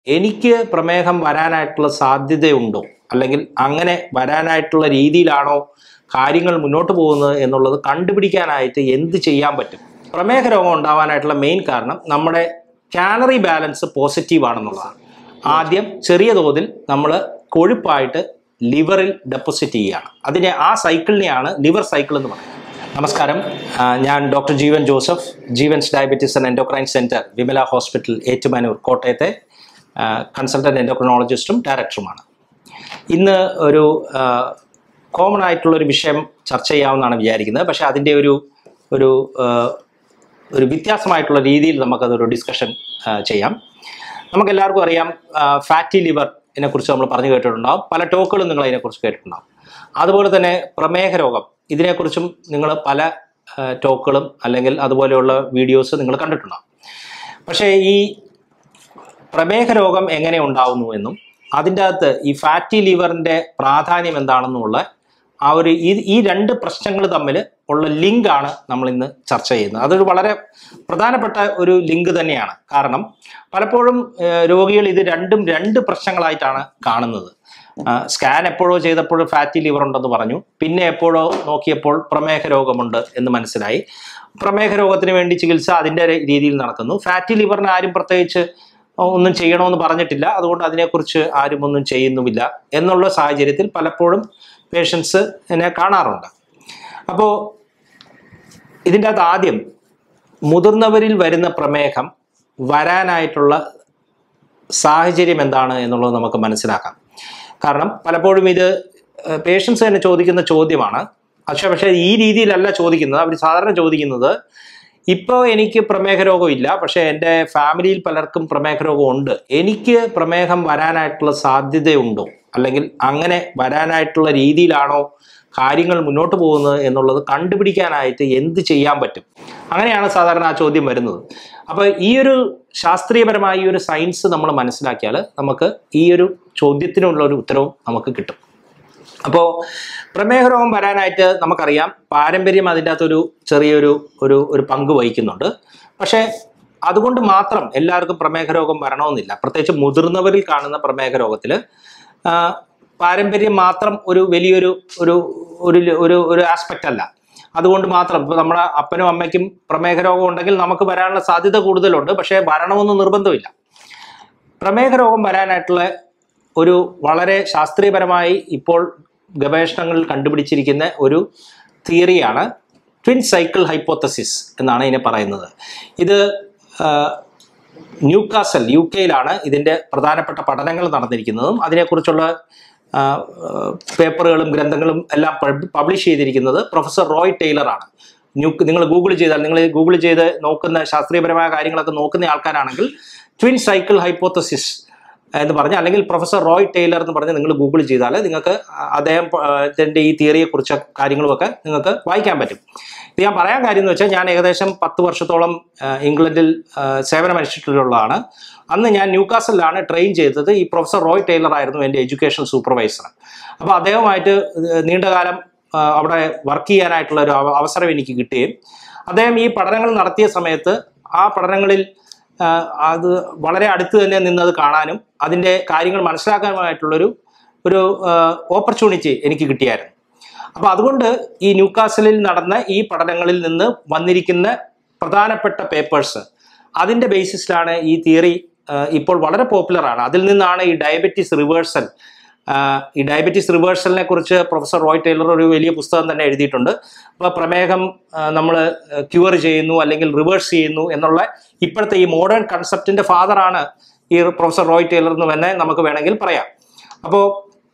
എനിക്ക് പ്രമേഹം വരാനായിട്ടുള്ള സാധ്യതയുണ്ടോ അല്ലെങ്കിൽ അങ്ങനെ വരാനായിട്ടുള്ള രീതിയിലാണോ കാര്യങ്ങൾ മുന്നോട്ട് പോകുന്നത് എന്നുള്ളത് കണ്ടുപിടിക്കാനായിട്ട് എന്ത് ചെയ്യാൻ പറ്റും പ്രമേഹ രോഗം ഉണ്ടാവാനായിട്ടുള്ള മെയിൻ കാരണം നമ്മുടെ കാലറി ബാലൻസ് പോസിറ്റീവ് ആണെന്നുള്ളതാണ് ആദ്യം ചെറിയ തോതിൽ നമ്മൾ കൊഴുപ്പായിട്ട് ലിവറിൽ ഡെപ്പോസിറ്റ് ചെയ്യുകയാണ് അതിനെ ആ സൈക്കിളിനെയാണ് ലിവർ സൈക്കിൾ എന്ന് പറയുന്നത് നമസ്കാരം ആ, ഞാൻ ഡോക്ടർ ജീവൻ ജോസഫ് ജീവൻസ് diabetes and endocrine centre Vimala hospital Ettumanoor കോട്ടയത്തെ കൺസൾട്ടൻറ്റ് എൻഡോക്രനോളജിസ്റ്റും ഡയറക്ടറുമാണ് ഇന്ന് ഒരു കോമൺ ആയിട്ടുള്ള ഒരു വിഷയം ചർച്ച ചെയ്യാമെന്നാണ് വിചാരിക്കുന്നത് പക്ഷേ അതിൻ്റെ ഒരു ഒരു ആ, ഒരു വ്യത്യാസമായിട്ടുള്ള രീതിയിൽ നമുക്കതൊരു ഡിസ്കഷൻ ചെയ്യാം നമുക്കെല്ലാവർക്കും അറിയാം ഫാറ്റി ലിവറിനെ കുറിച്ച് നമ്മൾ പറഞ്ഞു കേട്ടിട്ടുണ്ടാവും പല ടോക്കുകളും നിങ്ങൾ അതിനെക്കുറിച്ച് കേട്ടിട്ടുണ്ടാവും അതുപോലെ തന്നെ പ്രമേഹ രോഗം ഇതിനെക്കുറിച്ചും നിങ്ങൾ പല ആ, ടോക്കുകളും അല്ലെങ്കിൽ അതുപോലെയുള്ള വീഡിയോസ് നിങ്ങൾ കണ്ടിട്ടുണ്ടാവും പക്ഷേ ഈ പ്രമേഹ രോഗം എങ്ങനെ ഉണ്ടാവുന്നു എന്നും അതിൻ്റെ അകത്ത് ഈ ഫാറ്റി ലിവറിൻ്റെ പ്രാധാന്യം എന്താണെന്നുമുള്ള ആ ഒരു ഈ ഈ രണ്ട് പ്രശ്നങ്ങൾ തമ്മിൽ ഉള്ള ലിങ്കാണ് നമ്മൾ ഇന്ന് ചർച്ച ചെയ്യുന്നത് അതൊരു വളരെ പ്രധാനപ്പെട്ട ഒരു ലിങ്ക് തന്നെയാണ് കാരണം പലപ്പോഴും ഏഹ്, രോഗികൾ ഇത് രണ്ടും രണ്ട് പ്രശ്നങ്ങളായിട്ടാണ് കാണുന്നത് സ്കാൻ എപ്പോഴോ ചെയ്തപ്പോഴോ ഫാറ്റി ലിവർ ഉണ്ടെന്ന് പറഞ്ഞു പിന്നെ എപ്പോഴോ നോക്കിയപ്പോൾ പ്രമേഹ രോഗമുണ്ട് എന്ന് മനസ്സിലായി പ്രമേഹ രോഗത്തിന് വേണ്ടി ചികിത്സ അതിൻ്റെ രീതിയിൽ നടക്കുന്നു ഫാറ്റി ലിവറിന് ആരും പ്രത്യേകിച്ച് ഒന്നും ചെയ്യണമെന്ന് പറഞ്ഞിട്ടില്ല അതുകൊണ്ട് അതിനെക്കുറിച്ച് ആരും ഒന്നും ചെയ്യുന്നുമില്ല എന്നുള്ള സാഹചര്യത്തിൽ പലപ്പോഴും പേഷ്യൻസ് എന്നെ കാണാറുണ്ട് അപ്പോൾ ഇതിൻ്റെ അകത്ത് ആദ്യം മുതിർന്നവരിൽ വരുന്ന പ്രമേഹം വരാനായിട്ടുള്ള സാഹചര്യം എന്താണ് എന്നുള്ളത് നമുക്ക് മനസ്സിലാക്കാം കാരണം പലപ്പോഴും ഇത് പേഷ്യൻസ് തന്നെ ചോദിക്കുന്ന ചോദ്യമാണ് പക്ഷെ പക്ഷേ ഈ രീതിയിലല്ല ചോദിക്കുന്നത് അവർ സാധാരണ ചോദിക്കുന്നത് ഇപ്പോൾ എനിക്ക് പ്രമേഹ രോഗമില്ല പക്ഷേ എൻ്റെ ഫാമിലിയിൽ പലർക്കും പ്രമേഹ രോഗം ഉണ്ട് എനിക്ക് പ്രമേഹം വരാനായിട്ടുള്ള സാധ്യതയുണ്ടോ അല്ലെങ്കിൽ അങ്ങനെ വരാനായിട്ടുള്ള രീതിയിലാണോ കാര്യങ്ങൾ മുന്നോട്ട് പോകുന്നത് എന്നുള്ളത് കണ്ടുപിടിക്കാനായിട്ട് എന്ത് ചെയ്യാൻ പറ്റും അങ്ങനെയാണ് സാധാരണ ആ ചോദ്യം വരുന്നത് അപ്പോൾ ഈ ഒരു ശാസ്ത്രീയപരമായ ഈ ഒരു സയൻസ് നമ്മൾ മനസ്സിലാക്കിയാൽ നമുക്ക് ഈ ഒരു ചോദ്യത്തിനുള്ള ഒരു ഉത്തരവും നമുക്ക് കിട്ടും അപ്പോൾ പ്രമേഹ രോഗം വരാനായിട്ട് നമുക്കറിയാം പാരമ്പര്യം അതിൻ്റെ അകത്തൊരു ചെറിയൊരു ഒരു ഒരു പങ്ക് വഹിക്കുന്നുണ്ട് പക്ഷേ അതുകൊണ്ട് മാത്രം എല്ലാവർക്കും പ്രമേഹ രോഗം വരണമെന്നില്ല പ്രത്യേകിച്ച് മുതിർന്നവരിൽ കാണുന്ന പ്രമേഹ രോഗത്തിൽ പാരമ്പര്യം മാത്രം ഒരു വലിയൊരു ഒരു ഒരു ഒരു ഒരു ആസ്പെക്റ്റ് അല്ല അതുകൊണ്ട് മാത്രം ഇപ്പോൾ നമ്മുടെ അപ്പനും അമ്മയ്ക്കും പ്രമേഹ രോഗം ഉണ്ടെങ്കിൽ നമുക്ക് വരാനുള്ള സാധ്യത കൂടുതലുണ്ട് പക്ഷേ വരണമെന്ന് നിർബന്ധമില്ല പ്രമേഹ രോഗം വരാനായിട്ടുള്ള ഒരു വളരെ ശാസ്ത്രീയപരമായി ഇപ്പോൾ ഗവേഷണങ്ങളിൽ കണ്ടുപിടിച്ചിരിക്കുന്ന ഒരു തിയറിയാണ് ട്വിൻ സൈക്കിൾ ഹൈപ്പോത്തസിസ് എന്നാണ് ഇതിനെ പറയുന്നത് ഇത് ആ, ന്യൂകാസൽ യു കെയിലാണ് ഇതിൻ്റെ പ്രധാനപ്പെട്ട പഠനങ്ങൾ നടന്നിരിക്കുന്നതും അതിനെക്കുറിച്ചുള്ള ആ, ആ, പേപ്പറുകളും ഗ്രന്ഥങ്ങളും എല്ലാം പബ്ലിഷ് ചെയ്തിരിക്കുന്നത് പ്രൊഫസർ റോയ് ടൈലറാണ് ന്യൂ നിങ്ങൾ ഗൂഗിൾ ചെയ്താൽ നിങ്ങൾ ഗൂഗിൾ ചെയ്ത് നോക്കുന്ന ശാസ്ത്രീയപരമായ കാര്യങ്ങളൊക്കെ നോക്കുന്ന ആൾക്കാരാണെങ്കിൽ ട്വിൻ സൈക്കിൾ ഹൈപ്പോത്തസിസ് എന്ന് പറഞ്ഞ് അല്ലെങ്കിൽ പ്രൊഫസർ റോയ് ടൈലർ എന്ന് പറഞ്ഞ് നിങ്ങൾ ഗൂഗിൾ ചെയ്താൽ നിങ്ങൾക്ക് അദ്ദേഹം ഇതിൻ്റെ ഈ തിയറിയെക്കുറിച്ച കാര്യങ്ങളുമൊക്കെ നിങ്ങൾക്ക് വായിക്കാൻ പറ്റും ഇത് ഞാൻ പറയാൻ കാര്യം എന്ന് വെച്ചാൽ ഞാൻ ഏകദേശം പത്ത് വർഷത്തോളം ആ, ഇംഗ്ലണ്ടിൽ ആ, സേവനമനുഷ്ഠിച്ചിട്ടുള്ളതാണ് അന്ന് ഞാൻ ന്യൂകാസലിലാണ് ട്രെയിൻ ചെയ്തത് ഈ പ്രൊഫസർ റോയ് ടൈലർ ആയിരുന്നു എൻ്റെ എഡ്യൂക്കേഷൻ സൂപ്പർവൈസർ അപ്പോൾ അദ്ദേഹമായിട്ട് നീണ്ടകാലം ആ, അവിടെ വർക്ക് ചെയ്യാനായിട്ടുള്ള ഒരു അവ- അവസരം എനിക്ക് കിട്ടുകയും അദ്ദേഹം ഈ പഠനങ്ങൾ നടത്തിയ സമയത്ത് ആ പഠനങ്ങളിൽ ആ, അത് വളരെ അടുത്ത് തന്നെ നിന്നത് കാണാനും അതിൻ്റെ കാര്യങ്ങൾ മനസ്സിലാക്കാനുമായിട്ടുള്ളൊരു ഒരു ഓപ്പർച്യൂണിറ്റി എനിക്ക് കിട്ടിയായിരുന്നു അപ്പോൾ അതുകൊണ്ട് ഈ ന്യൂകാസലിൽ നടന്ന ഈ പഠനങ്ങളിൽ നിന്ന് വന്നിരിക്കുന്ന പ്രധാനപ്പെട്ട പേപ്പേഴ്സ് അതിൻ്റെ ബേസിസിലാണ് ഈ തിയറി ഇപ്പോൾ വളരെ പോപ്പുലറാണ് അതിൽ നിന്നാണ് ഈ ഡയബറ്റീസ് റിവേഴ്സൽ ഈ ഡയബറ്റീസ് റിവേഴ്സലിനെ കുറിച്ച് പ്രൊഫസർ റോയ് ടൈലർ ഒരു വലിയ പുസ്തകം തന്നെ എഴുതിയിട്ടുണ്ട് അപ്പോൾ പ്രമേഹം നമ്മൾ ക്യൂർ ചെയ്യുന്നു അല്ലെങ്കിൽ റിവേഴ്സ് ചെയ്യുന്നു എന്നുള്ള ഇപ്പോഴത്തെ ഈ മോഡേൺ കൺസെപ്റ്റിൻ്റെ ഫാദറാണ് ഈ പ്രൊഫസർ റോയ് ടൈലർ എന്ന് തന്നെ നമുക്ക് വേണമെങ്കിൽ പറയാം അപ്പോൾ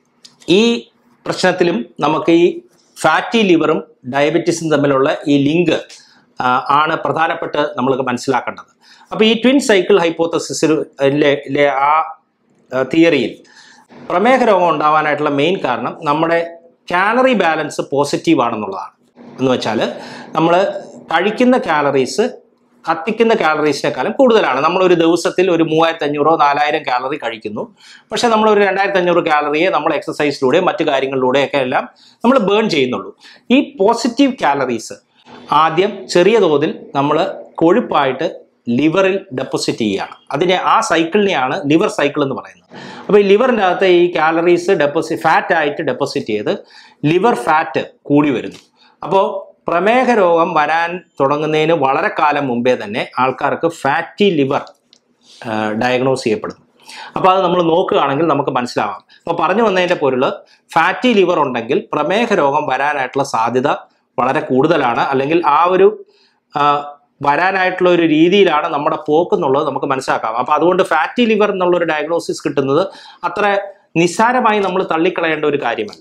ഈ പ്രശ്നത്തിലും നമുക്ക് ഈ ഫാറ്റി ലിവറും ഡയബറ്റീസും തമ്മിലുള്ള ഈ ലിങ്ക് ആണ് പ്രധാനപ്പെട്ട് നമ്മൾ മനസ്സിലാക്കേണ്ടത് അപ്പോൾ ഈ ട്വിൻ സൈക്കിൾ ഹൈപ്പോത്തസിസിലെ ആ തിയറിയിൽ പ്രമേഹ രോഗം ഉണ്ടാവാനായിട്ടുള്ള മെയിൻ കാരണം നമ്മുടെ കാലറി ബാലൻസ് പോസിറ്റീവ് ആണെന്നുള്ളതാണ് എന്ന് വെച്ചാൽ നമ്മൾ കഴിക്കുന്ന കാലറീസ് കത്തിക്കുന്ന കാലറീസിനേക്കാളും കൂടുതലാണ് നമ്മൾ ഒരു ദിവസത്തിൽ ഒരു മൂവായിരത്തി അഞ്ഞൂറോ നാലായിരം കാലറി കഴിക്കുന്നു പക്ഷേ നമ്മൾ ഒരു രണ്ടായിരത്തി അഞ്ഞൂറ് കാലറിയെ നമ്മൾ എക്സസൈസിലൂടെ മറ്റു കാര്യങ്ങളിലൂടെയൊക്കെ എല്ലാം നമ്മൾ ബേൺ ചെയ്യുന്നുള്ളൂ ഈ പോസിറ്റീവ് കാലറീസ് ആദ്യം ചെറിയ തോതിൽ നമ്മൾ കൊഴുപ്പായിട്ട് ലിവറിൽ ഡെപ്പോസിറ്റ് ചെയ്യുകയാണ് അതിനെ ആ സൈക്കിളിനെയാണ് ലിവർ സൈക്കിൾ എന്ന് പറയുന്നത് അപ്പോൾ ഈ ലിവറിൻ്റെ അകത്ത് ഈ കാലറീസ് ഡെപ്പോസിറ്റ് ഫാറ്റ് ആയിട്ട് ഡെപ്പോസിറ്റ് ചെയ്ത് ലിവർ ഫാറ്റ് കൂടി വരുന്നു അപ്പോൾ പ്രമേഹ രോഗം വരാൻ തുടങ്ങുന്നതിന് വളരെ കാലം മുമ്പേ തന്നെ ആൾക്കാർക്ക് ഫാറ്റി ലിവർ ഡയഗ്നോസ് ചെയ്യപ്പെടുന്നു അപ്പോൾ അത് നമ്മൾ നോക്കുകയാണെങ്കിൽ നമുക്ക് മനസ്സിലാവാം അപ്പോൾ പറഞ്ഞു വന്നതിൻ്റെ പൊരുൾ ഫാറ്റി ലിവർ ഉണ്ടെങ്കിൽ പ്രമേഹ രോഗം വരാനായിട്ടുള്ള സാധ്യത വളരെ കൂടുതലാണ് അല്ലെങ്കിൽ ആ ഒരു ആ, വരാനായിട്ടുള്ള ഒരു രീതിയിലാണ് നമ്മുടെ പോക്ക് എന്നുള്ളത് നമുക്ക് മനസ്സിലാക്കാം അപ്പോൾ അതുകൊണ്ട് ഫാറ്റി ലിവർ എന്നുള്ള ഒരു ഡയഗ്നോസിസ് കിട്ടുന്നത് അത്ര നിസ്സാരമായി നമ്മൾ തള്ളിക്കളയേണ്ട ഒരു കാര്യമല്ല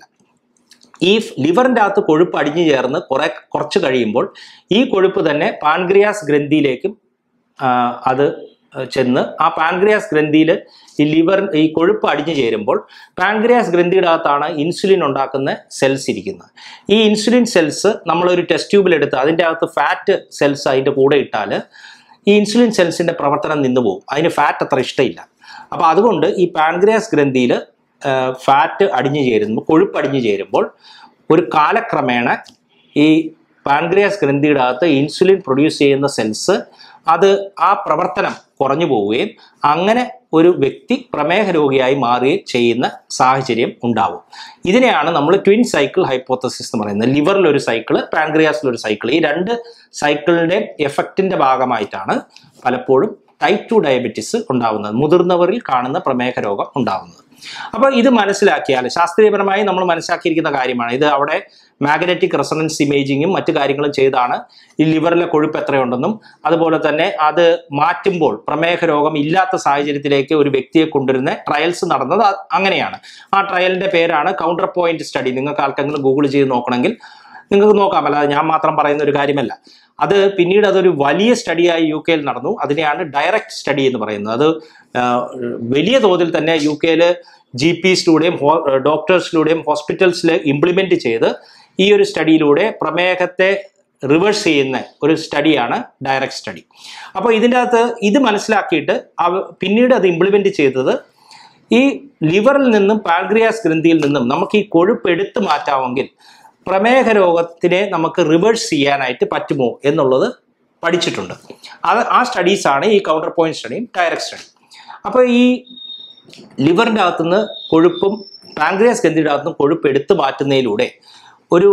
ഈ ലിവറിൻ്റെ അകത്ത് കൊഴുപ്പ് അടിഞ്ഞു ചേർന്ന് കുറെ കുറച്ച് കഴിയുമ്പോൾ ഈ കൊഴുപ്പ് തന്നെ പാൻക്രിയാസ് ഗ്രന്ഥിയിലേക്കും ആ, അത് ചെന്ന് ആ പാൻക്രിയാസ് ഗ്രന്ഥിയിൽ ഈ ലിവർ ഈ കൊഴുപ്പ് അടിഞ്ഞു ചേരുമ്പോൾ പാൻക്രിയാസ് ഗ്രന്ഥിയുടെ അകത്താണ് ഇൻസുലിൻ ഉണ്ടാക്കുന്ന സെൽസ് ഇരിക്കുന്നത് ഈ ഇൻസുലിൻ സെൽസ് നമ്മളൊരു ടെസ്റ്റ് ട്യൂബിൽ എടുത്ത് അതിൻ്റെ അകത്ത് ഫാറ്റ് സെൽസ് അതിൻ്റെ കൂടെ ഇട്ടാൽ ഈ ഇൻസുലിൻ സെൽസിൻ്റെ പ്രവർത്തനം നിന്നു പോകും അതിന് ഫാറ്റ് അത്ര ഇഷ്ടമില്ല അപ്പോൾ അതുകൊണ്ട് ഈ പാൻക്രിയാസ് ഗ്രന്ഥിയിൽ ഫാറ്റ് അടിഞ്ഞു ചേരുമ്പോൾ കൊഴുപ്പ് അടിഞ്ഞു ചേരുമ്പോൾ ഒരു കാലക്രമേണ ഈ പാൻക്രിയാസ് ഗ്രന്ഥിയുടെ അകത്ത് ഇൻസുലിൻ പ്രൊഡ്യൂസ് ചെയ്യുന്ന സെൽസ് അത് ആ പ്രവർത്തനം കുറഞ്ഞു പോവുകയും അങ്ങനെ ഒരു വ്യക്തി പ്രമേഹ രോഗിയായി മാറുകയും ചെയ്യുന്ന സാഹചര്യം ഉണ്ടാവും ഇതിനെയാണ് നമ്മൾ ട്വിൻ സൈക്കിൾ ഹൈപ്പോത്തസിസ് എന്ന് പറയുന്നത് ലിവറിൽ ഒരു സൈക്കിള് പാൻക്രിയാസിൽ ഒരു സൈക്കിൾ ഈ രണ്ട് സൈക്കിളിൻ്റെ എഫക്റ്റിൻ്റെ ഭാഗമായിട്ടാണ് പലപ്പോഴും ടൈപ്പ് ടു ഡയബറ്റിസ് ഉണ്ടാവുന്നത് മുതിർന്നവരിൽ കാണുന്ന പ്രമേഹ രോഗം ഉണ്ടാവുന്നത് അപ്പോൾ ഇത് മനസ്സിലാക്കിയാൽ ശാസ്ത്രീയപരമായി നമ്മൾ മനസ്സിലാക്കിയിരിക്കുന്ന കാര്യമാണ് ഇത് അവിടെ മാഗ്നറ്റിക് റെസണൻസ് ഇമേജിങ്ങും മറ്റു കാര്യങ്ങളും ചെയ്താണ് ഈ ലിവറിലെ കൊഴുപ്പ് എത്രയുണ്ടെന്നും അതുപോലെ തന്നെ അത് മാറ്റുമ്പോൾ പ്രമേഹ രോഗം ഇല്ലാത്ത സാഹചര്യത്തിലേക്ക് ഒരു വ്യക്തിയെ കൊണ്ടുവരുന്ന ട്രയൽസ് നടന്നത് അ- അങ്ങനെയാണ് ആ ട്രയലിന്റെ പേരാണ് കൗണ്ടർ പോയിന്റ് സ്റ്റഡി നിങ്ങൾക്ക് ആർക്കെങ്കിലും ഗൂഗിൾ ചെയ്ത് നോക്കണമെങ്കിൽ നിങ്ങൾക്ക് നോക്കാം അല്ലാതെ ഞാൻ മാത്രം പറയുന്ന ഒരു കാര്യമല്ല അത് പിന്നീട് അതൊരു വലിയ സ്റ്റഡിയായി യു കെയിൽ നടന്നു അതിനെയാണ് ഡയറക്റ്റ് സ്റ്റഡി എന്ന് പറയുന്നത് അത് ആ, വലിയ തോതിൽ തന്നെ യു കെയിൽ ജി പിസിലൂടെയും ഡോക്ടേഴ്സിലൂടെയും ഹോസ്പിറ്റൽസിൽ ഇംപ്ലിമെന്റ് ചെയ്ത് ഈ ഒരു സ്റ്റഡിയിലൂടെ പ്രമേഹത്തെ റിവേഴ്സ് ചെയ്യുന്ന ഒരു സ്റ്റഡിയാണ് ഡയറക്റ്റ് സ്റ്റഡി അപ്പോൾ ഇതിൻ്റെ അകത്ത് ഇത് മനസ്സിലാക്കിയിട്ട് അവ പിന്നീട് അത് ഇംപ്ലിമെന്റ് ചെയ്തത് ഈ ലിവറിൽ നിന്നും പാൻക്രിയാസ് ഗ്രന്ഥിയിൽ നിന്നും നമുക്ക് ഈ കൊഴുപ്പ് എടുത്തു മാറ്റാമെങ്കിൽ പ്രമേഹ രോഗത്തിനെ നമുക്ക് റിവേഴ്സ് ചെയ്യാനായിട്ട് പറ്റുമോ എന്നുള്ളത് പഠിച്ചിട്ടുണ്ട് അത് ആ സ്റ്റഡീസാണ് ഈ കൗണ്ടർ പോയിന്റ് സ്റ്റഡിയും ഡയറക്റ്റ് സ്റ്റഡി അപ്പോൾ ഈ ലിവറിൻ്റെ അകത്തുനിന്ന് കൊഴുപ്പും പാൻക്രിയാസ് ഗ്രന്ഥിയുടെ അകത്തുനിന്ന് കൊഴുപ്പ് എടുത്തു മാറ്റുന്നതിലൂടെ ഒരു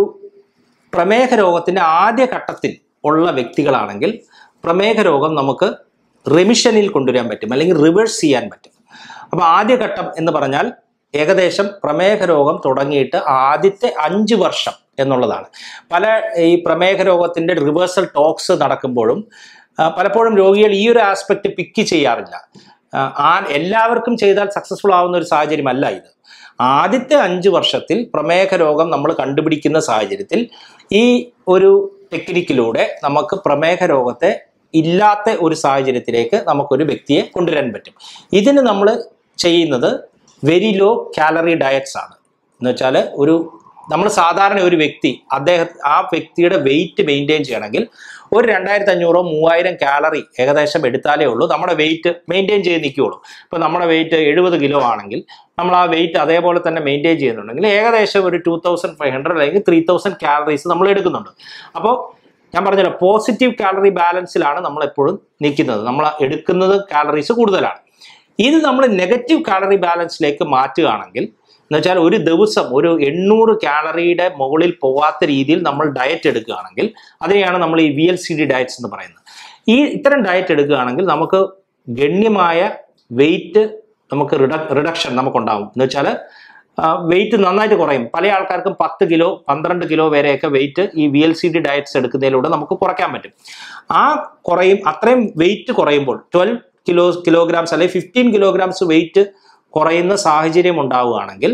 പ്രമേഹ രോഗത്തിൻ്റെ ആദ്യ ഘട്ടത്തിൽ ഉള്ള വ്യക്തികളാണെങ്കിൽ പ്രമേഹ രോഗം നമുക്ക് റെമിഷനിൽ കൊണ്ടുവരാൻ പറ്റും അല്ലെങ്കിൽ റിവേഴ്സ് ചെയ്യാൻ പറ്റും അപ്പോൾ ആദ്യഘട്ടം എന്ന് പറഞ്ഞാൽ ഏകദേശം പ്രമേഹ രോഗം തുടങ്ങിയിട്ട് ആദ്യത്തെ അഞ്ച് വർഷം എന്നുള്ളതാണ് പല ഈ പ്രമേഹ രോഗത്തിൻ്റെ റിവേഴ്സൽ ടോക്സ് നടക്കുമ്പോഴും ആ, പലപ്പോഴും രോഗികൾ ഈ ഒരു ആസ്പെക്ട് പിക്ക് ചെയ്യാറില്ല ആ, ആ എല്ലാവർക്കും ചെയ്താൽ സക്സസ്ഫുൾ ആവുന്ന ഒരു സാഹചര്യമല്ല ഇത് ആദ്യത്തെ അഞ്ച് വർഷത്തിൽ പ്രമേഹ രോഗം നമ്മൾ കണ്ടുപിടിക്കുന്ന സാഹചര്യത്തിൽ ഈ ഒരു ടെക്നിക്കിലൂടെ നമുക്ക് പ്രമേഹ രോഗത്തെ ഇല്ലാത്ത ഒരു സാഹചര്യത്തിലേക്ക് നമുക്കൊരു വ്യക്തിയെ കൊണ്ടുവരാൻ പറ്റും ഇതിന് നമ്മൾ ചെയ്യുന്നത് വെരി ലോ കാലറി ഡയറ്റ്സ് ആണ് എന്ന് വെച്ചാൽ ഒരു നമ്മൾ സാധാരണ ഒരു വ്യക്തി അദ്ദേഹം ആ വ്യക്തിയുടെ വെയിറ്റ് മെയിൻറ്റെയിൻ ചെയ്യണമെങ്കിൽ ഒരു രണ്ടായിരത്തി അഞ്ഞൂറോ മൂവായിരം കാലറി ഏകദേശം എടുത്താലേ ഉള്ളൂ നമ്മുടെ വെയിറ്റ് മെയിൻറ്റെയിൻ ചെയ്ത് നിൽക്കുകയുള്ളൂ ഇപ്പോൾ നമ്മുടെ വെയിറ്റ് എഴുപത് കിലോ ആണെങ്കിൽ നമ്മൾ ആ വെയിറ്റ് അതേപോലെ തന്നെ മെയിൻറ്റെയിൻ ചെയ്യുന്നുണ്ടെങ്കിൽ ഏകദേശം ഒരു ടു തൗസൻഡ് ഫൈവ് ഹൺഡ്രഡ് അല്ലെങ്കിൽ ത്രീ തൗസൻഡ് കാലറീസ് നമ്മൾ എടുക്കുന്നുണ്ട് അപ്പോൾ ഞാൻ പറഞ്ഞല്ലോ പോസിറ്റീവ് കാലറി ബാലൻസിലാണ് നമ്മൾ എപ്പോഴും നിൽക്കുന്നത് നമ്മൾ എടുക്കുന്നത് കാലറീസ് കൂടുതലാണ് ഇത് നമ്മൾ നെഗറ്റീവ് കാലറി ബാലൻസിലേക്ക് മാറ്റുകയാണെങ്കിൽ എന്ന് വെച്ചാൽ ഒരു ദിവസം ഒരു എണ്ണൂറ് കാലറിയുടെ മുകളിൽ പോവാത്ത രീതിയിൽ നമ്മൾ ഡയറ്റ് എടുക്കുകയാണെങ്കിൽ അതിനെയാണ് നമ്മൾ ഈ V L C D diets എന്ന് പറയുന്നത് ഈ ഇത്തരം ഡയറ്റ് എടുക്കുകയാണെങ്കിൽ നമുക്ക് ഗണ്യമായ വെയിറ്റ് നമുക്ക് റിഡ റിഡക്ഷൻ നമുക്കുണ്ടാവും എന്ന് വെച്ചാൽ വെയിറ്റ് നന്നായിട്ട് കുറയും പല ആൾക്കാർക്കും പത്ത് കിലോ പന്ത്രണ്ട് കിലോ വരെയൊക്കെ വെയിറ്റ് ഈ V L C D diets എടുക്കുന്നതിലൂടെ നമുക്ക് കുറയ്ക്കാൻ പറ്റും ആ കുറയും അത്രയും വെയിറ്റ് കുറയുമ്പോൾ ട്വൽവ് കിലോ കിലോഗ്രാംസ് അല്ലെങ്കിൽ ഫിഫ്റ്റീൻ കിലോഗ്രാംസ് വെയിറ്റ് കുറയുന്ന സാഹചര്യം ഉണ്ടാവുകയാണെങ്കിൽ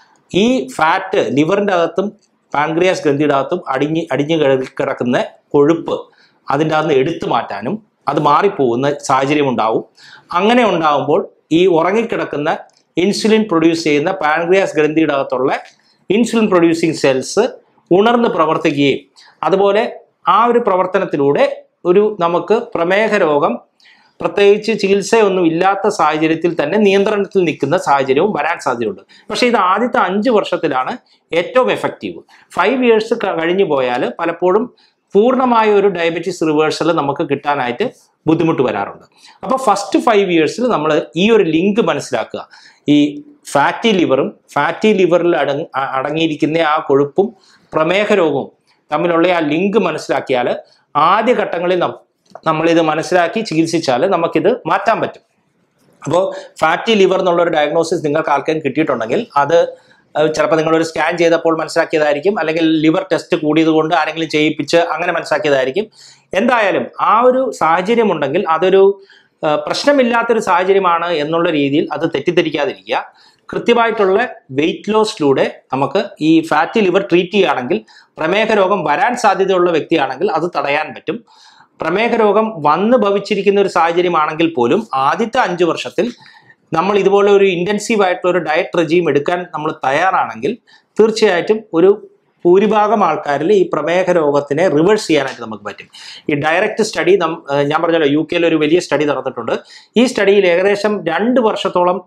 ഈ ഫാറ്റ് ലിവറിൻ്റെ അകത്തും പാൻക്രിയാസ് ഗ്രന്ഥിയുടെ അകത്തും അടിഞ്ഞ് അടിഞ്ഞു കിട- കിടക്കുന്ന കൊഴുപ്പ് അതിൻ്റെ അകത്ത് എടുത്തു മാറ്റാനും അത് മാറിപ്പോകുന്ന സാഹചര്യം ഉണ്ടാവും അങ്ങനെ ഉണ്ടാകുമ്പോൾ ഈ ഉറങ്ങിക്കിടക്കുന്ന ഇൻസുലിൻ പ്രൊഡ്യൂസ് ചെയ്യുന്ന പാൻക്രിയാസ് ഗ്രന്ഥിയുടെ അകത്തുള്ള ഇൻസുലിൻ പ്രൊഡ്യൂസിങ് സെൽസ് ഉണർന്ന് പ്രവർത്തിക്കുകയും അതുപോലെ ആ ഒരു പ്രവർത്തനത്തിലൂടെ ഒരു നമുക്ക് പ്രമേഹ രോഗം പ്രത്യേകിച്ച് ചികിത്സയൊന്നും ഇല്ലാത്ത സാഹചര്യത്തിൽ തന്നെ നിയന്ത്രണത്തിൽ നിൽക്കുന്ന സാഹചര്യവും വരാൻ സാധ്യതയുണ്ട് പക്ഷേ ഇത് ആദ്യത്തെ അഞ്ച് വർഷത്തിലാണ് ഏറ്റവും എഫക്റ്റീവ് ഫൈവ് ഇയേഴ്സ് കഴിഞ്ഞു പോയാൽ പലപ്പോഴും പൂർണ്ണമായ ഒരു ഡയബറ്റീസ് റിവേഴ്സൽ നമുക്ക് കിട്ടാനായിട്ട് ബുദ്ധിമുട്ട് വരാറുണ്ട് അപ്പോൾ ഫസ്റ്റ് ഫൈവ് ഇയേഴ്സിൽ നമ്മൾ ഈ ഒരു ലിങ്ക് മനസ്സിലാക്കുക ഈ ഫാറ്റി ലിവറും ഫാറ്റി ലിവറിൽ അടങ്ങ അ- അടങ്ങിയിരിക്കുന്ന ആ കൊഴുപ്പും പ്രമേഹ രോഗവും തമ്മിലുള്ള ആ ലിങ്ക് മനസ്സിലാക്കിയാൽ ആദ്യ ഘട്ടങ്ങളിൽ നം- നമ്മളിത് മനസ്സിലാക്കി ചികിത്സിച്ചാൽ നമുക്കിത് മാറ്റാൻ പറ്റും അപ്പോൾ ഫാറ്റി ലിവർ എന്നുള്ള ഒരു ഡയഗ്നോസിസ് നിങ്ങൾക്ക് ആർക്കെങ്കിലും കിട്ടിയിട്ടുണ്ടെങ്കിൽ അത് ഏഹ്, ചിലപ്പോൾ നിങ്ങളൊരു സ്കാൻ ചെയ്തപ്പോൾ മനസ്സിലാക്കിയതായിരിക്കും അല്ലെങ്കിൽ ലിവർ ടെസ്റ്റ് കൂടിയത് കൊണ്ട് ആരെങ്കിലും ചെയ്യിപ്പിച്ച് അങ്ങനെ മനസ്സിലാക്കിയതായിരിക്കും എന്തായാലും ആ ഒരു സാഹചര്യം ഉണ്ടെങ്കിൽ അതൊരു ഏഹ്, പ്രശ്നമില്ലാത്തൊരു സാഹചര്യമാണ് എന്നുള്ള രീതിയിൽ അത് തെറ്റിദ്ധരിക്കാതിരിക്കുക കൃത്യമായിട്ടുള്ള വെയിറ്റ് ലോസിലൂടെ നമുക്ക് ഈ ഫാറ്റി ലിവർ ട്രീറ്റ് ചെയ്യുകയാണെങ്കിൽ പ്രമേഹ രോഗം വരാൻ സാധ്യതയുള്ള വ്യക്തിയാണെങ്കിൽ അത് തടയാൻ പറ്റും പ്രമേഹ രോഗം വന്ന് ഭവിച്ചിരിക്കുന്ന ഒരു സാഹചര്യമാണെങ്കിൽ പോലും ആദ്യത്തെ അഞ്ച് വർഷത്തിൽ നമ്മൾ ഇതുപോലെ ഒരു ഇൻറ്റൻസീവ് ആയിട്ടുള്ള ഒരു ഡയറ്റ് റെജീം എടുക്കാൻ നമ്മൾ തയ്യാറാണെങ്കിൽ തീർച്ചയായിട്ടും ഒരു ഭൂരിഭാഗം ആൾക്കാരിൽ ഈ പ്രമേഹ രോഗത്തിനെ റിവേഴ്സ് ചെയ്യാനായിട്ട് നമുക്ക് പറ്റും ഈ ഡയറക്റ്റ് സ്റ്റഡി നം ഏഹ് ഞാൻ പറഞ്ഞല്ലോ യു കെയിൽ ഒരു വലിയ സ്റ്റഡി നടന്നിട്ടുണ്ട് ഈ സ്റ്റഡിയിൽ ഏകദേശം രണ്ട് വർഷത്തോളം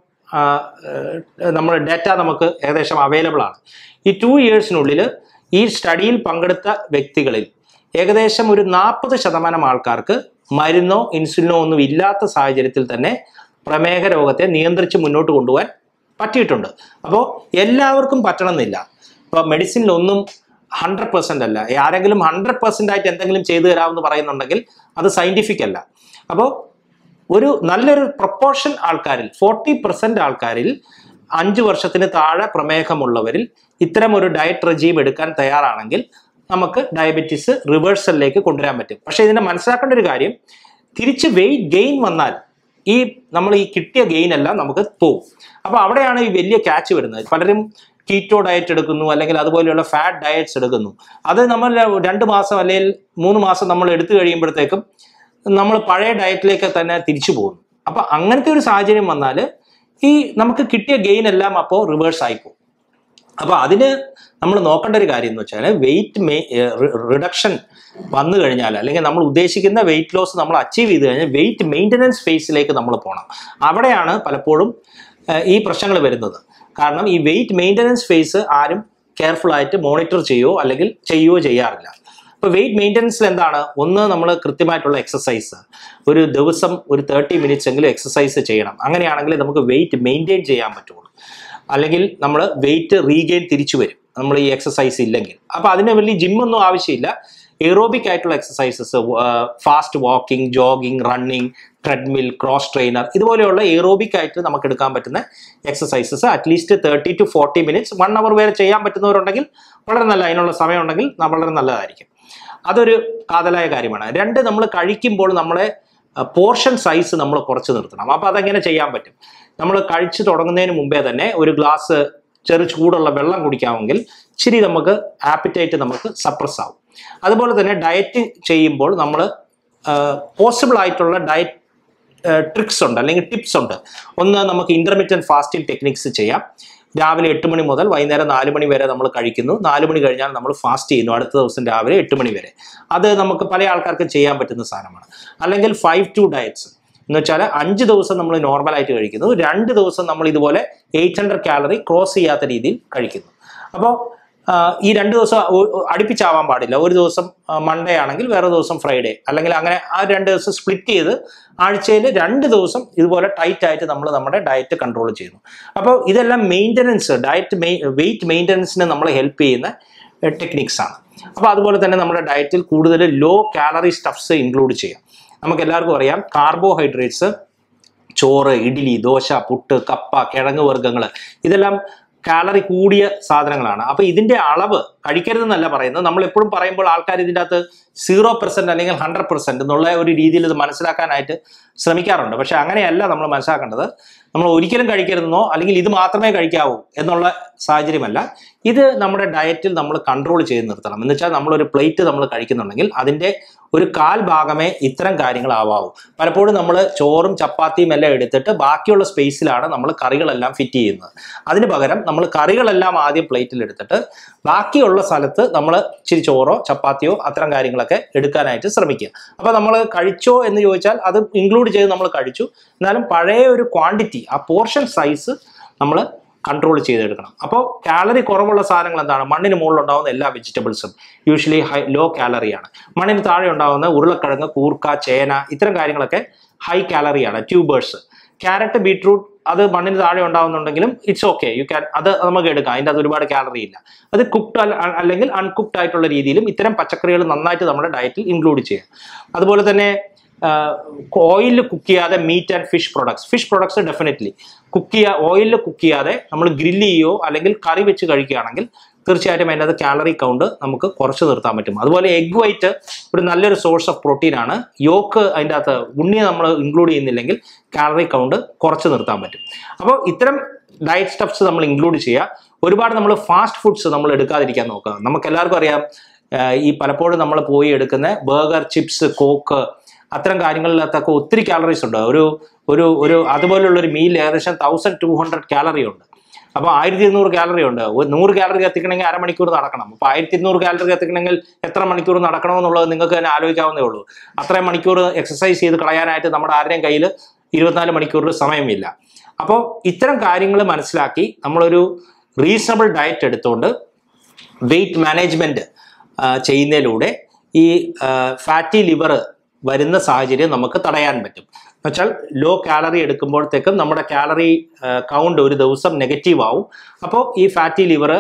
നമ്മൾ ഡാറ്റ നമുക്ക് ഏകദേശം അവൈലബിൾ ആണ് ഈ ടു ഇയേഴ്സിനുള്ളിൽ ഈ സ്റ്റഡിയിൽ പങ്കെടുത്ത വ്യക്തികളിൽ ഏകദേശം ഒരു നാൽപ്പത് ശതമാനം ആൾക്കാർക്ക് മരുന്നോ ഇൻസുലിനോ ഒന്നും ഇല്ലാത്ത സാഹചര്യത്തിൽ തന്നെ പ്രമേഹ രോഗത്തെ നിയന്ത്രിച്ച് മുന്നോട്ട് കൊണ്ടുപോകാൻ പറ്റിയിട്ടുണ്ട് അപ്പോൾ എല്ലാവർക്കും പറ്റണമെന്നില്ല ഇപ്പോൾ മെഡിസിനിലൊന്നും ഹൺഡ്രഡ് പെർസെൻ്റ് അല്ല ആരെങ്കിലും ഹൺഡ്രഡ് പെർസെൻ്റ് ആയിട്ട് എന്തെങ്കിലും ചെയ്തു തരാമെന്ന് പറയുന്നുണ്ടെങ്കിൽ അത് സയൻറ്റിഫിക് അല്ല അപ്പോൾ ഒരു നല്ലൊരു പ്രൊപ്പോർഷൻ ആൾക്കാരിൽ ഫോർട്ടി പെർസെൻറ്റ് ആൾക്കാരിൽ അഞ്ച് വർഷത്തിന് താഴെ പ്രമേഹമുള്ളവരിൽ ഇത്തരം ഒരു ഡയറ്റ് റെജീം എടുക്കാൻ തയ്യാറാണെങ്കിൽ നമുക്ക് ഡയബറ്റീസ് റിവേഴ്സലിലേക്ക് കൊണ്ടുവരാൻ പറ്റും പക്ഷേ ഇതിനെ മനസ്സിലാക്കേണ്ട ഒരു കാര്യം തിരിച്ച് വെയിറ്റ് ഗെയിൻ വന്നാൽ ഈ നമ്മൾ ഈ കിട്ടിയ ഗെയിൻ എല്ലാം നമുക്ക് പോകും അപ്പോൾ അവിടെയാണ് ഈ വലിയ ക്യാച്ച് വരുന്നത് പലരും കീറ്റോ ഡയറ്റ് എടുക്കുന്നു അല്ലെങ്കിൽ അതുപോലെയുള്ള ഫാറ്റ് ഡയറ്റ്സ് എടുക്കുന്നു അത് നമ്മൾ രണ്ട് മാസം അല്ലെങ്കിൽ മൂന്ന് മാസം നമ്മൾ എടുത്തു കഴിയുമ്പോഴത്തേക്കും നമ്മൾ പഴയ ഡയറ്റിലേക്ക് തന്നെ തിരിച്ചു പോകുന്നു അപ്പൊ അങ്ങനത്തെ ഒരു സാഹചര്യം വന്നാൽ ഈ നമുക്ക് കിട്ടിയ ഗെയിൻ എല്ലാം അപ്പോൾ റിവേഴ്സ് ആയിപ്പോകും അപ്പൊ അതിന് നമ്മൾ നോക്കേണ്ട ഒരു കാര്യം എന്ന് വെച്ചാൽ വെയിറ്റ് മേ റിഡക്ഷൻ വന്നു കഴിഞ്ഞാൽ അല്ലെങ്കിൽ നമ്മൾ ഉദ്ദേശിക്കുന്ന വെയിറ്റ് ലോസ് നമ്മൾ അച്ചീവ് ചെയ്ത് കഴിഞ്ഞാൽ വെയിറ്റ് മെയിൻ്റനൻസ് ഫേസിലേക്ക് നമ്മൾ പോകണം അവിടെയാണ് പലപ്പോഴും ഏഹ്, ഈ പ്രശ്നങ്ങൾ വരുന്നത് കാരണം ഈ വെയിറ്റ് മെയിൻ്റനൻസ് ഫേസ് ആരും കെയർഫുൾ ആയിട്ട് മോണിറ്റർ ചെയ്യുകയോ അല്ലെങ്കിൽ ചെയ്യുകയോ ചെയ്യാറില്ല ഇപ്പോൾ വെയിറ്റ് മെയിൻ്റനൻസിൽ എന്താണ് ഒന്ന് നമ്മൾ കൃത്യമായിട്ടുള്ള എക്സസൈസ് ഒരു ദിവസം ഒരു തേർട്ടി മിനിറ്റ്സ് എങ്കിലും എക്സസൈസ് ചെയ്യണം അങ്ങനെയാണെങ്കിൽ നമുക്ക് വെയിറ്റ് മെയിൻറ്റെയിൻ ചെയ്യാൻ പറ്റുള്ളൂ അല്ലെങ്കിൽ നമ്മൾ വെയിറ്റ് റീഗെയിൻ തിരിച്ചു വരും നമ്മൾ ഈ എക്സസൈസ് ഇല്ലെങ്കിൽ അപ്പോൾ അതിന് വലിയ ജിമ്മൊന്നും ആവശ്യമില്ല എറോബിക് ആയിട്ടുള്ള exercises fast walking jogging running treadmill cross trainer ഇതുപോലെയുള്ള എറോബിക് ആയിട്ട് നമുക്ക് എടുക്കാൻ പറ്റുന്ന exercises at least thirty to forty minutes one hour വരെ ചെയ്യാൻ പറ്റുന്നവരുണ്ടെങ്കിൽ വളരെ നല്ല അതിനുള്ള സമയമുണ്ടെങ്കിൽ ന- വളരെ നല്ലതായിരിക്കും അതൊരു കാതലായ കാര്യമാണ് രണ്ട് നമ്മൾ കഴിക്കുമ്പോൾ നമ്മളെ പോർഷൻ സൈസ് നമ്മൾ കുറച്ച് നിർത്തണം അപ്പോൾ അതെങ്ങനെ ചെയ്യാൻ പറ്റും നമ്മൾ കഴിച്ചു തുടങ്ങുന്നതിന് മുമ്പേ തന്നെ ഒരു ഗ്ലാസ് ചെറു ചൂടുള്ള വെള്ളം കുടിക്കാമെങ്കിൽ ഇച്ചിരി നമുക്ക് ആപ്പിറ്റൈറ്റ് നമുക്ക് സപ്രസ് ആവും അതുപോലെ തന്നെ ഡയറ്റ് ചെയ്യുമ്പോൾ നമ്മൾ പോസിബിൾ ആയിട്ടുള്ള ഡയറ്റ് ട്രിക്സ് ഉണ്ട് അല്ലെങ്കിൽ ടിപ്സ് ഉണ്ട് ഒന്ന് നമുക്ക് ഇന്റർമീഡിയറ്റ് ഫാസ്റ്റിംഗ് ടെക്നിക്സ് ചെയ്യാം രാവിലെ എട്ട് മണി മുതൽ വൈകുന്നേരം നാല് മണി വരെ നമ്മൾ കഴിക്കുന്നു നാല് മണി കഴിഞ്ഞാൽ നമ്മൾ ഫാസ്റ്റ് ചെയ്യുന്നു അടുത്ത ദിവസം രാവിലെ എട്ട് മണി വരെ അത് നമുക്ക് പല ആൾക്കാർക്കും ചെയ്യാൻ പറ്റുന്ന സാധനമാണ് അല്ലെങ്കിൽ ഫൈവ് ടു ഡയറ്റ്സ് എന്ന് വെച്ചാൽ അഞ്ച് ദിവസം നമ്മൾ നോർമലായിട്ട് കഴിക്കുന്നു രണ്ട് ദിവസം നമ്മൾ ഇതുപോലെ എയ്റ്റ് ഹൺഡ്രഡ് കാലറി ക്രോസ് ചെയ്യാത്ത രീതിയിൽ കഴിക്കുന്നു അപ്പോൾ ഈ രണ്ട് ദിവസം ഒ- ഒ- അടുപ്പിച്ചാവാൻ പാടില്ല ഒരു ദിവസം മൺഡേ ആണെങ്കിൽ വേറെ ദിവസം ഫ്രൈഡേ അല്ലെങ്കിൽ അങ്ങനെ ആ രണ്ട് ദിവസം സ്പ്ലിറ്റ് ചെയ്ത് ആഴ്ചയിൽ രണ്ട് ദിവസം ഇതുപോലെ ടൈറ്റ് ആയിട്ട് നമ്മൾ നമ്മുടെ ഡയറ്റ് കൺട്രോൾ ചെയ്യുന്നു അപ്പോൾ ഇതെല്ലാം മെയിൻ്റനൻസ് ഡയറ്റ് മെയ് വെയിറ്റ് മെയിൻ്റനൻസിന് നമ്മളെ ഹെൽപ്പ് ചെയ്യുന്ന ടെക്നിക്സ് ആണ് അപ്പോൾ അതുപോലെ തന്നെ നമ്മുടെ ഡയറ്റിൽ കൂടുതൽ ലോ കാലറി സ്റ്റഫ്സ് ഇൻക്ലൂഡ് ചെയ്യാം നമുക്ക് എല്ലാവർക്കും അറിയാം കാർബോഹൈഡ്രേറ്റ്സ് ചോറ് ഇഡ്ഡലി ദോശ പുട്ട് കപ്പ കിഴങ്ങ് വർഗ്ഗങ്ങൾ ഇതെല്ലാം കാലറി കൂടിയ സാധനങ്ങളാണ് അപ്പൊ ഇതിന്റെ അളവ് കഴിക്കരുതെന്നല്ല പറയുന്നത് നമ്മൾ എപ്പോഴും പറയുമ്പോൾ ആൾക്കാർ ഇതിൻ്റെ അകത്ത് സീറോ പെർസെന്റ് അല്ലെങ്കിൽ ഹൺഡ്രഡ് പെർസെന്റ് എന്നുള്ള ഒരു രീതിയിൽ ഇത് മനസ്സിലാക്കാനായിട്ട് ശ്രമിക്കാറുണ്ട് പക്ഷെ അങ്ങനെയല്ല നമ്മൾ മനസ്സിലാക്കേണ്ടത് നമ്മൾ ഒരിക്കലും കഴിക്കരുതെന്നോ അല്ലെങ്കിൽ ഇത് മാത്രമേ കഴിക്കാവൂ എന്നുള്ള സാഹചര്യമല്ല ഇത് നമ്മുടെ ഡയറ്റിൽ നമ്മൾ കൺട്രോൾ ചെയ്ത് നിർത്തണം എന്ന് വെച്ചാൽ നമ്മളൊരു പ്ലേറ്റ് നമ്മൾ കഴിക്കുന്നുണ്ടെങ്കിൽ അതിൻ്റെ ഒരു കാൽ ഭാഗമേ ഇത്തരം കാര്യങ്ങളാവാവൂ പലപ്പോഴും നമ്മൾ ചോറും ചപ്പാത്തിയും എല്ലാം എടുത്തിട്ട് ബാക്കിയുള്ള സ്പേസിലാണ് നമ്മൾ കറികളെല്ലാം ഫിറ്റ് ചെയ്യുന്നത് അതിന് പകരം നമ്മൾ കറികളെല്ലാം ആദ്യം പ്ലേറ്റിൽ എടുത്തിട്ട് ബാക്കിയുള്ള സ്ഥലത്ത് നമ്മൾ ഇച്ചിരി ചോറോ ചപ്പാത്തിയോ അത്തരം കാര്യങ്ങളൊക്കെ എടുക്കാനായിട്ട് ശ്രമിക്കുക അപ്പോൾ നമ്മൾ കഴിച്ചോ എന്ന് ചോദിച്ചാൽ അത് ഇൻക്ലൂഡ് ചെയ്ത് നമ്മൾ കഴിച്ചു എന്നാലും പഴയ ഒരു ക്വാണ്ടിറ്റി ആ പോർഷൻ സൈസ് നമ്മൾ കൺട്രോൾ ചെയ്തെടുക്കണം അപ്പോൾ കാലറി കുറവുള്ള സാധനങ്ങൾ എന്താണ് മണ്ണിന് മുകളിൽ ഉണ്ടാകുന്ന എല്ലാ വെജിറ്റബിൾസും യൂഷ്വലി ഹൈ ലോ കാലറിയാണ് മണ്ണിന് താഴെ ഉണ്ടാകുന്ന ഉരുളക്കിഴങ്ങ് കൂർക്ക ചേന ഇത്തരം കാര്യങ്ങളൊക്കെ ഹൈ കാലറിയാണ് ട്യൂബേഴ്സ് ക്യാരറ്റ് ബീട്രൂട്ട് അത് മണ്ണിന് താഴെ ഉണ്ടാവുന്നുണ്ടെങ്കിലും ഇറ്റ്സ് ഓക്കെ യു ക്യാൻ അത് നമുക്ക് എടുക്കാം അതിൻ്റെ അത് ഒരുപാട് കാലറി ഇല്ല അത് കുക്ക്ഡ് അല്ലെങ്കിൽ അൺകുക്ക്ഡ് ആയിട്ടുള്ള രീതിയിലും ഇത്തരം പച്ചക്കറികൾ നന്നായിട്ട് നമ്മുടെ ഡയറ്റിൽ ഇൻക്ലൂഡ് ചെയ്യാം അതുപോലെ തന്നെ ഓയിലിൽ കുക്ക് ചെയ്യാതെ meat and fish products fish products definitely cook ചെയ്യുക ഓയിലിൽ കുക്ക് ചെയ്യാതെ നമ്മൾ ഗ്രില്ല് ചെയ്യുകയോ അല്ലെങ്കിൽ കറി വെച്ച് കഴിക്കുകയാണെങ്കിൽ തീർച്ചയായിട്ടും അതിൻ്റെ അത് കാലറി കൗണ്ട് നമുക്ക് കുറച്ച് നിർത്താൻ പറ്റും അതുപോലെ എഗ് വൈറ്റ് ഒരു നല്ലൊരു സോഴ്സ് ഓഫ് പ്രോട്ടീൻ ആണ് യോക്ക് അതിൻ്റെ അകത്ത് ഉണ്ണി നമ്മൾ ഇൻക്ലൂഡ് ചെയ്യുന്നില്ലെങ്കിൽ കാലറി കൗണ്ട് കുറച്ച് നിർത്താൻ പറ്റും അപ്പോൾ ഇത്തരം ഡയറ്റ് സ്റ്റഫ്സ് നമ്മൾ ഇൻക്ലൂഡ് ചെയ്യുക ഒരുപാട് നമ്മൾ ഫാസ്റ്റ് ഫുഡ്സ് നമ്മൾ എടുക്കാതിരിക്കാൻ നോക്കുക നമുക്ക് എല്ലാവർക്കും അറിയാം ആഹ് ഈ പലപ്പോഴും നമ്മൾ പോയി എടുക്കുന്ന ബർഗർ ചിപ്സ് കോക്ക് അത്തരം കാര്യങ്ങളിലത്തൊക്കെ ഒത്തിരി കാലറീസ് ഉണ്ട് ഒരു ഒരു ഒരു അതുപോലുള്ള ഒരു മീൽ ഏകദേശം തൗസൻഡ് ടു ഹൺഡ്രഡ് കാലറി ഉണ്ട് അപ്പോൾ ആയിരത്തി ഇരുന്നൂറ് കാലറി ഉണ്ട് ഒരു നൂറ് കാലറി കത്തിക്കണമെങ്കിൽ അരമണിക്കൂർ നടക്കണം അപ്പോൾ ആയിരത്തി ഇരുന്നൂറ് കാലറി കത്തിക്കണമെങ്കിൽ എത്ര മണിക്കൂർ നടക്കണമെന്നുള്ളത് നിങ്ങൾക്ക് തന്നെ ആലോചിക്കാവുന്നേ ഉള്ളൂ അത്രയും മണിക്കൂർ എക്സസൈസ് ചെയ്ത് കളയാനായിട്ട് നമ്മുടെ ആരുടെയും കയ്യിൽ ഇരുപത്തിനാല് മണിക്കൂറിൽ സമയമില്ല അപ്പോൾ ഇത്തരം കാര്യങ്ങൾ മനസ്സിലാക്കി നമ്മളൊരു റീസണബിൾ ഡയറ്റ് എടുത്തുകൊണ്ട് വെയിറ്റ് മാനേജ്മെൻറ്റ് ചെയ്യുന്നതിലൂടെ ഈ ഫാറ്റി ലിവർ വരുന്ന സാഹചര്യം നമുക്ക് തടയാൻ പറ്റും എന്നുവെച്ചാൽ ലോ കാലറി എടുക്കുമ്പോഴത്തേക്കും നമ്മുടെ കാലറി കൗണ്ട് ഒരു ദിവസം നെഗറ്റീവ് ആവും അപ്പോൾ ഈ ഫാറ്റി ലിവർ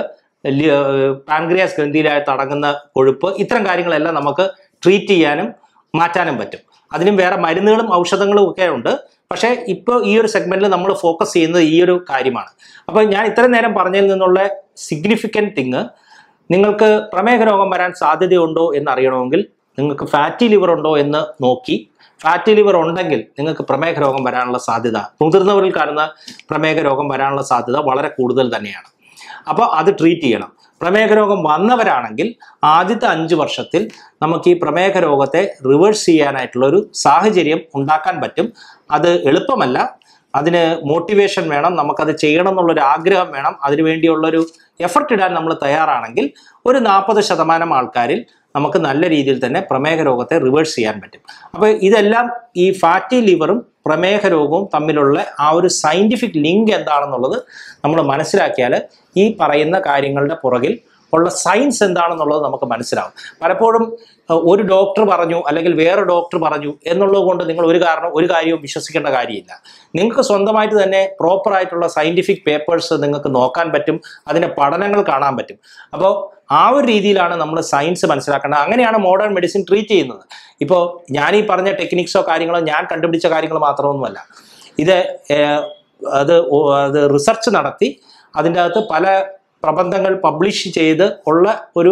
പാൻക്രിയാസ് ഗ്രന്ഥിയിലായിട്ട് അടങ്ങുന്ന കൊഴുപ്പ് ഇത്തരം കാര്യങ്ങളെല്ലാം നമുക്ക് ട്രീറ്റ് ചെയ്യാനും മാറ്റാനും പറ്റും അതിനും വേറെ മരുന്നുകളും ഔഷധങ്ങളും ഒക്കെ ഉണ്ട് പക്ഷേ ഇപ്പോൾ ഈ ഒരു സെഗ്മെന്റിൽ നമ്മൾ ഫോക്കസ് ചെയ്യുന്നത് ഈ ഒരു കാര്യമാണ് അപ്പോൾ ഞാൻ ഇത്രയും നേരം പറഞ്ഞതിൽ നിന്നുള്ള സിഗ്നിഫിക്കൻറ്റ് തിങ് നിങ്ങൾക്ക് പ്രമേഹ രോഗം വരാൻ സാധ്യതയുണ്ടോ എന്ന് അറിയണമെങ്കിൽ നിങ്ങൾക്ക് ഫാറ്റി ലിവർ ഉണ്ടോ എന്ന് നോക്കി ഫാറ്റി ലിവർ ഉണ്ടെങ്കിൽ നിങ്ങൾക്ക് പ്രമേഹ രോഗം വരാനുള്ള സാധ്യത മുതിർന്നവരിൽ കാണുന്ന പ്രമേഹ രോഗം വരാനുള്ള സാധ്യത വളരെ കൂടുതൽ തന്നെയാണ് അപ്പോൾ അത് ട്രീറ്റ് ചെയ്യണം പ്രമേഹ രോഗം വന്നവരാണെങ്കിൽ ആദ്യത്തെ അഞ്ച് വർഷത്തിൽ നമുക്ക് ഈ പ്രമേഹ രോഗത്തെ റിവേഴ്സ് ചെയ്യാനായിട്ടുള്ള ഒരു സാഹചര്യം ഉണ്ടാക്കാൻ പറ്റും അത് എളുപ്പമല്ല അതിന് മോട്ടിവേഷൻ വേണം നമുക്കത് ചെയ്യണം എന്നുള്ളൊരു ആഗ്രഹം വേണം അതിനു വേണ്ടിയുള്ളൊരു എഫർട്ട് ഇടാൻ നമ്മൾ തയ്യാറാണെങ്കിൽ ഒരു നാൽപ്പത് ശതമാനം ആൾക്കാരിൽ നമുക്ക് നല്ല രീതിയിൽ തന്നെ പ്രമേഹ രോഗത്തെ റിവേഴ്സ് ചെയ്യാൻ പറ്റും അപ്പോൾ ഇതെല്ലാം ഈ ഫാറ്റി ലിവറും പ്രമേഹ രോഗവും തമ്മിലുള്ള ആ ഒരു സയൻറ്റിഫിക് ലിങ്ക് എന്താണെന്നുള്ളത് നമ്മൾ മനസ്സിലാക്കിയാൽ ഈ പറയുന്ന കാര്യങ്ങളുടെ പുറകിൽ ഉള്ള സയൻസ് എന്താണെന്നുള്ളത് നമുക്ക് മനസ്സിലാവും പലപ്പോഴും അഹ്, ഒരു ഡോക്ടർ പറഞ്ഞു അല്ലെങ്കിൽ വേറെ ഡോക്ടർ പറഞ്ഞു എന്നുള്ളത് കൊണ്ട് നിങ്ങൾ ഒരു കാരണം ഒരു കാര്യവും വിശ്വസിക്കേണ്ട കാര്യമില്ല നിങ്ങൾക്ക് സ്വന്തമായിട്ട് തന്നെ പ്രോപ്പർ ആയിട്ടുള്ള സയൻറ്റിഫിക് പേപ്പേഴ്സ് നിങ്ങൾക്ക് നോക്കാൻ പറ്റും അതിൻ്റെ പഠനങ്ങൾ കാണാൻ പറ്റും അപ്പോൾ ആ ഒരു രീതിയിലാണ് നമ്മൾ സയൻസ് മനസ്സിലാക്കേണ്ടത് അങ്ങനെയാണ് മോഡേൺ മെഡിസിൻ ട്രീറ്റ് ചെയ്യുന്നത് ഇപ്പോൾ ഞാൻ ഈ പറഞ്ഞ ടെക്നിക്സോ കാര്യങ്ങളോ ഞാൻ കണ്ടുപിടിച്ച കാര്യങ്ങൾ മാത്രമൊന്നുമല്ല ഇത് ഏഹ്, അത് ഓ- അത് റിസർച്ച് നടത്തി അതിൻ്റെ അകത്ത് പല പ്രബന്ധങ്ങൾ പബ്ലിഷ് ചെയ്ത് ഉള്ള ഒരു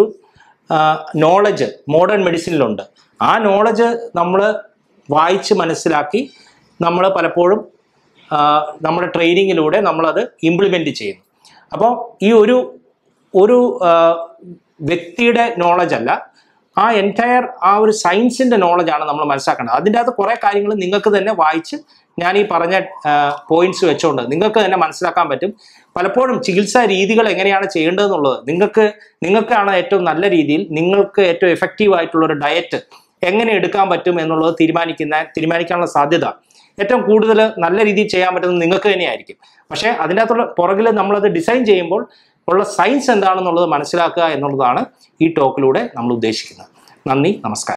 നോളജ് മോഡേൺ മെഡിസിനിലുണ്ട് ആ നോളജ് നമ്മൾ വായിച്ച് മനസ്സിലാക്കി നമ്മൾ പലപ്പോഴും ആ, നമ്മുടെ ട്രെയിനിങ്ങിലൂടെ നമ്മളത് ഇംപ്ലിമെൻ്റ് ചെയ്യുന്നു അപ്പോൾ ഈ ഒരു ഒരു ആ, വ്യക്തിയുടെ നോളജ് അല്ല ആ എൻറ്റയർ ആ ഒരു സയൻസിൻ്റെ നോളജാണ് നമ്മൾ മനസ്സിലാക്കേണ്ടത് അതിൻ്റെ അകത്ത് കുറേ കാര്യങ്ങൾ നിങ്ങൾക്ക് തന്നെ വായിച്ച് ഞാൻ ഈ പറഞ്ഞ പോയിന്റ്സ് വെച്ചുകൊണ്ട് നിങ്ങൾക്ക് തന്നെ മനസ്സിലാക്കാൻ പറ്റും പലപ്പോഴും ചികിത്സാ രീതികൾ എങ്ങനെയാണ് ചെയ്യേണ്ടതെന്നുള്ളത് നിങ്ങൾക്ക് നിങ്ങൾക്കാണ് ഏറ്റവും നല്ല രീതിയിൽ നിങ്ങൾക്ക് ഏറ്റവും എഫക്റ്റീവ് ആയിട്ടുള്ള ഒരു ഡയറ്റ് എങ്ങനെ എടുക്കാൻ പറ്റും എന്നുള്ളത് തീരുമാനിക്കുന്ന തീരുമാനിക്കാനുള്ള സാധ്യത ഏറ്റവും കൂടുതൽ നല്ല രീതിയിൽ ചെയ്യാൻ പറ്റുന്നത് നിങ്ങൾക്ക് തന്നെയായിരിക്കും പക്ഷേ അതിൻ്റെ അകത്തുള്ള പുറകിൽ നമ്മളത് ഡിസൈൻ ചെയ്യുമ്പോൾ ഉള്ള സയൻസ് എന്താണെന്നുള്ളത് മനസ്സിലാക്കുക എന്നുള്ളതാണ് ഈ ടോക്കിലൂടെ നമ്മൾ ഉദ്ദേശിക്കുന്നത് നന്ദി നമസ്കാരം